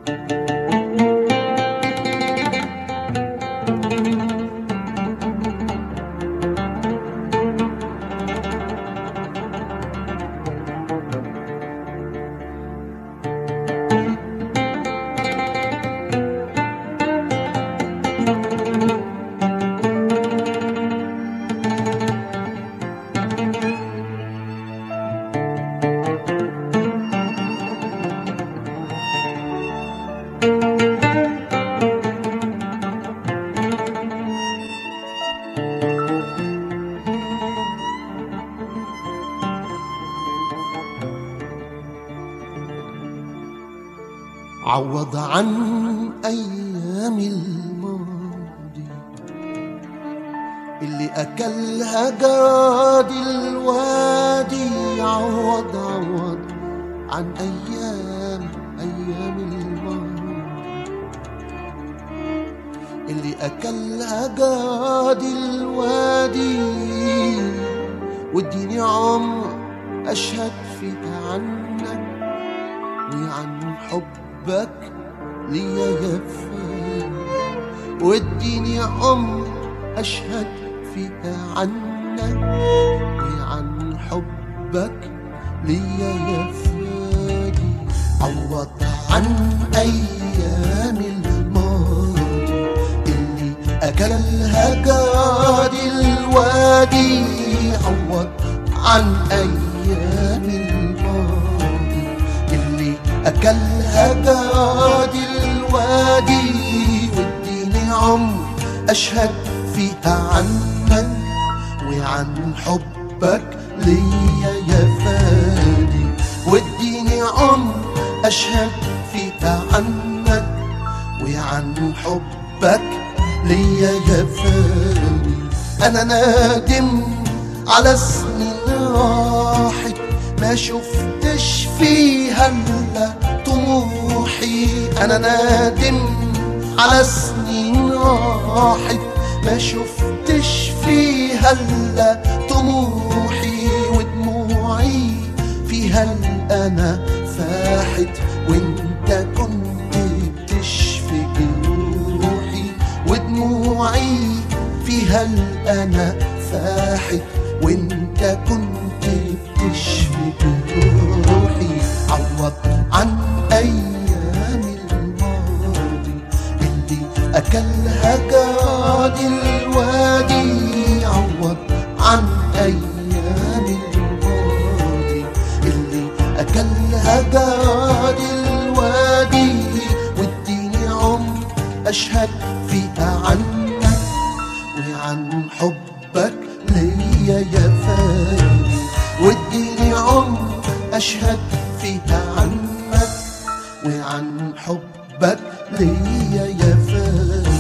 عوض عن أيام الماضي اللي أكلها جراد الوادي عوض عوض عن أيام أيام الماضي اللي أكلها جراد الوادي واديني عمر أشهد فيها عنك وعن حبك ليا يا فين واديني عمر اشهد فيها عنك وعن حبك ليا يا فادي عوض عن ايام الماضي اللي اكلها جاد الوادي عوض عن ايام الماضي اللي أكلها جاد الوادي واديني عمر أشهد فيها عنك وعن حبك ليا يا فادي واديني عمر أشهد فيها عنك وعن حبك ليا يا فادي أنا نادم على سنين راحت ما شفتش فيها الا طموحي انا نادم على سنين راحت ما شفتش فيها الا طموحي ودموعي فيها الانا فاحت وانت كنت بتشفي جروحي ودموعي فيها الانا فاحت وانت كنت بتشفي جروحي عوض عن ايام الماضي اللي اكلها جاد الوادي عوض عن ايام الماضي اللي اكلها جاد الوادي واديني عمر اشهد فيها عنك وعن حبك ليا يا فادي واديني عمر اشهد فيها عنك وعن حبك ليا يا فادي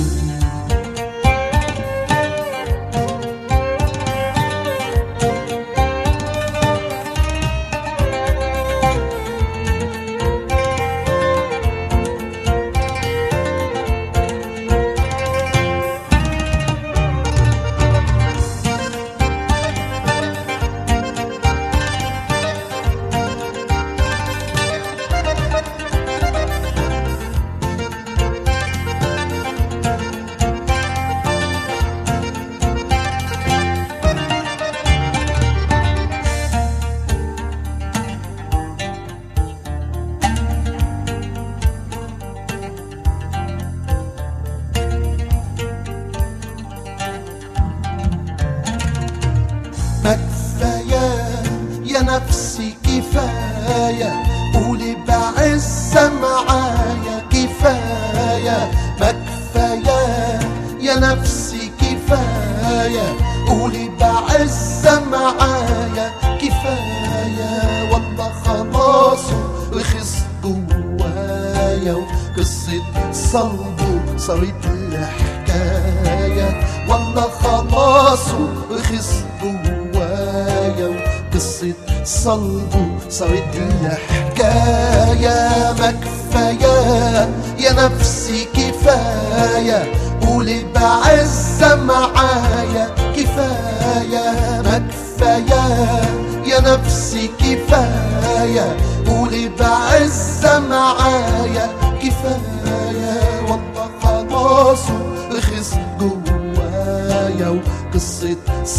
ما كفاية يا نفسي كفاية قولي بعزة معايا كفاية ما كفاية يا نفسي كفاية قولي بعزة معايا كفاية والله خلاص رخص جوايا وقصة صلبه صارت لي حكاية والله خلاص رخص جوايا وقصة صلبه صارت لي حكاية ما كفاية يا نفسي كفاية قولي بعزة معايا كفاية ما كفاية يا نفسي كفاية قولي بعزة معايا كفاية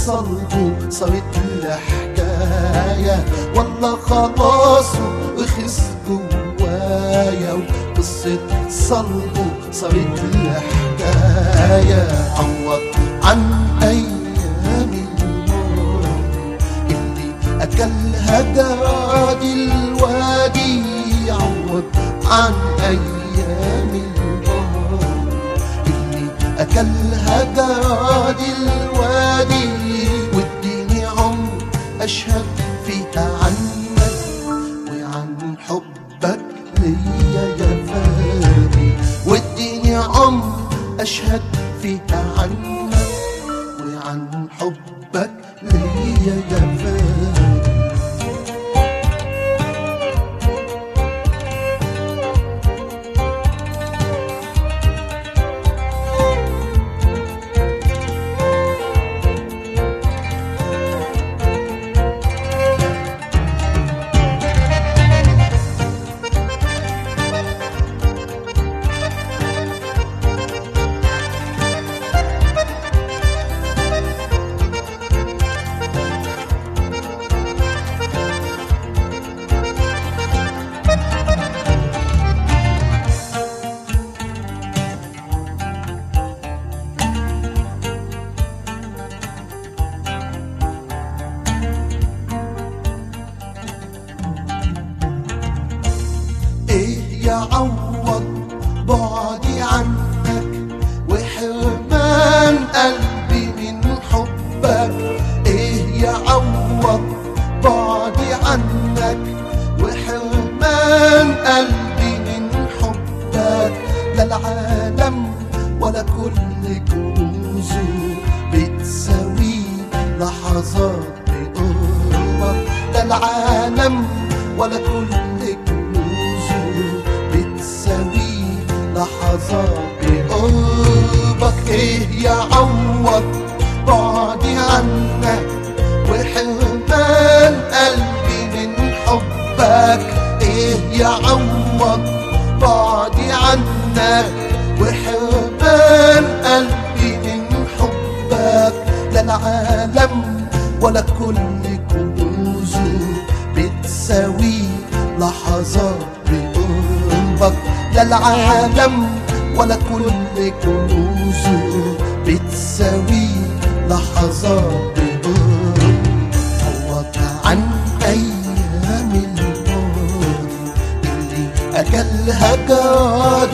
صلبه صارت له حكاية والله خلاص رخص جوايا وقصة صلبه صارت له حكاية عوض عن أيام الماضي اللي أكلها جراد الوادي عوض عن أيام الماضي اللي أكلها جراد الوادي واديني عمر أشهد فيها عنك وعن حبك ليا يا فادي واديني عمر أشهد فيها عنك وعن حبك ليا يا فادي ايه يعوض بعدي عنك وحرمان قلبي من حبك ايه يعوض بعدي عنك وحرمان قلبي من حبك لا العالم ولا كل كنوزه بتساوي لحظات بقربك لا العالم ولا كل كنوزه بتساوي لحظات بقربك ايه يعوض بعدي عنك وحرمان قلبي من حبك ايه يعوض بعدي عنك وحرمان قلبي من حبك لا العالم ولا كل كنوزه بتساوي لحظات بقربك لا العالم ولا كل كنوزه بتساوي لحظات بقربك عوض عن أيام الماضي اللي أكلها جراد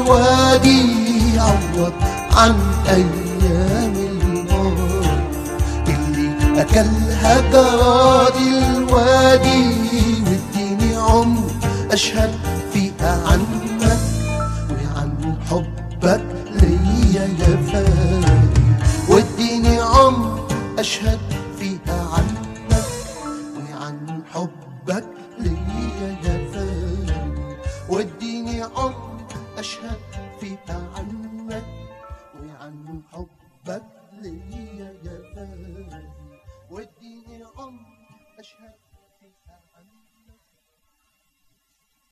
الوادي عوض عن أيام الماضي اللي أكلها جراد الوادي واديني عمر أشهد فيها عنك وعن حبك ليا يا فادي واديني عمر أشهد فيها عنك وعن حبك ليا يا فادي واديني عمر أشهد فيها عنك